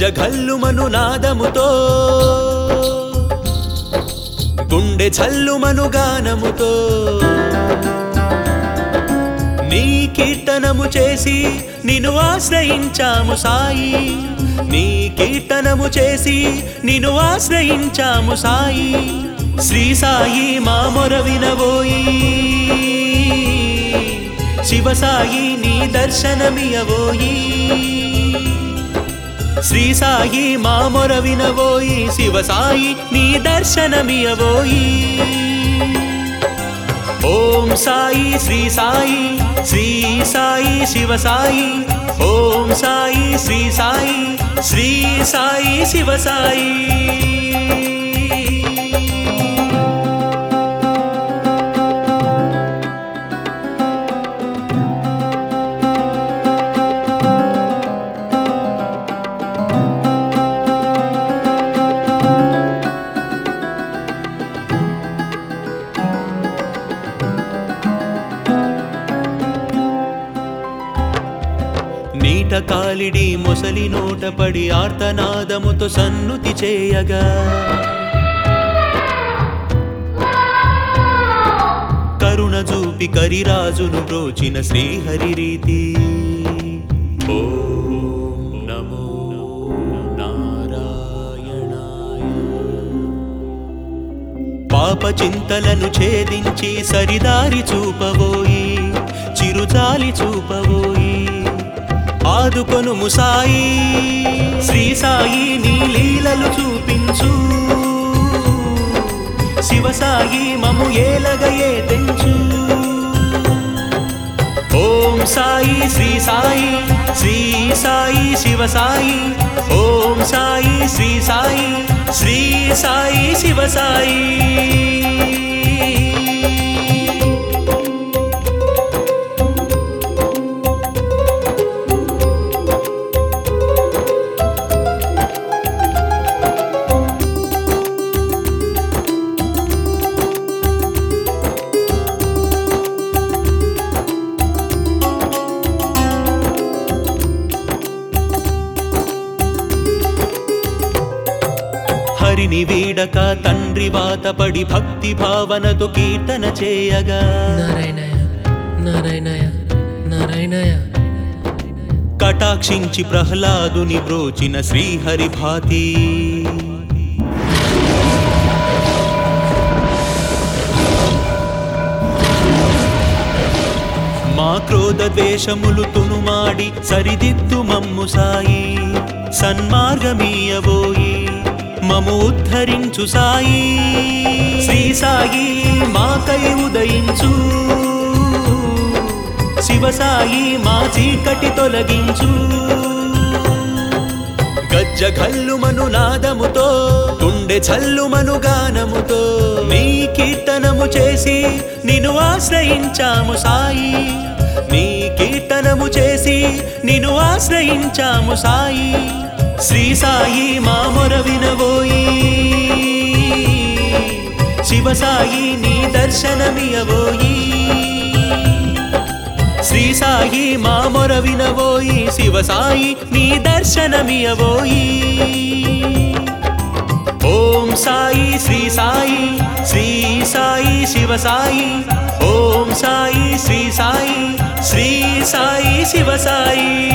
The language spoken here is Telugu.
గజ్జఘల్లుమను నాదముతో గుండె చల్లుమను గానముతో నీ కీర్తనము చేసి నిన్ను ఆశ్రయించాము సాయి నీ కీర్తనము చేసి నిన్ను ఆశ్రయించాము సాయి శ్రీ సాయి మా మొర వినబోయి శివ సాయి నీ దర్శనమియబోయి శ్రీ సాయి మా మొర వినబోయి శివ సాయి నీ దర్శనమియబోయి ఓం సాయి శ్రీ సాయి శ్రీ సాయి శివ సాయి ఓం సాయి శ్రీ సాయి శ్రీ సాయి శివ సాయి నీట కాలిడి మొసలి నోట పడి ఆర్తనాదముతో సన్నుతి చేయగా కరుణ చూపి కరిరాజును బ్రోచిన శ్రీహరి రీతి ఓం నమో నారాయణాయ పాప చింతలను ఛేదించి సరిదారి చూపబోయి చిరుచాలి చూపబోయి ఆదుకొను ముసాయి శ్రీ సాయి నీ లీలలు చూపించు శివ సాయి మము ఏలగయే తెంచు ఓం సాయి శ్రీ సాయి శ్రీ సాయి శివ సాయి ఓం సాయి శ్రీ సాయి శ్రీ సాయి శివ సాయి హరిని వీడక తండ్రి వాతపడి భక్తి భావనతో కీర్తన చేయగా నారాయణయ నారాయణయ నారాయణయ కటాక్షించి ప్రహ్లాదుని బ్రోచిన శ్రీహరి భాతి మా క్రోధ ద్వేషములు తునుమాడి సరిదిద్దు మమ్ము సాయి సన్మార్గమీయబోయి మము ఉద్ధరించు సాయి శ్రీ సాయి మాకై ఉదయించు శివ సాయి మా చీకటి తొలగించు గజ్జ ఘల్లుమను నాదముతో గుండె చల్లుమను గానముతో నీ కీర్తనము చేసి నిన్ను ఆశ్రయించాము సాయి నీ కీర్తనము చేసి నిన్ను ఆశ్రయించాము సాయి శ్రీ సాయి మా మొర వినబోయి శివ సాయి నీ దర్శనమియబోయి శ్రీ సాయి మా మొర వినబోయి శివ సాయి నీ దర్శనమియబోయి ఓం సాయి శ్రీ సాయి శ్రీ సాయి శివ సాయి ఓం సాయి శ్రీ సాయి శ్రీ సాయి శివ సాయి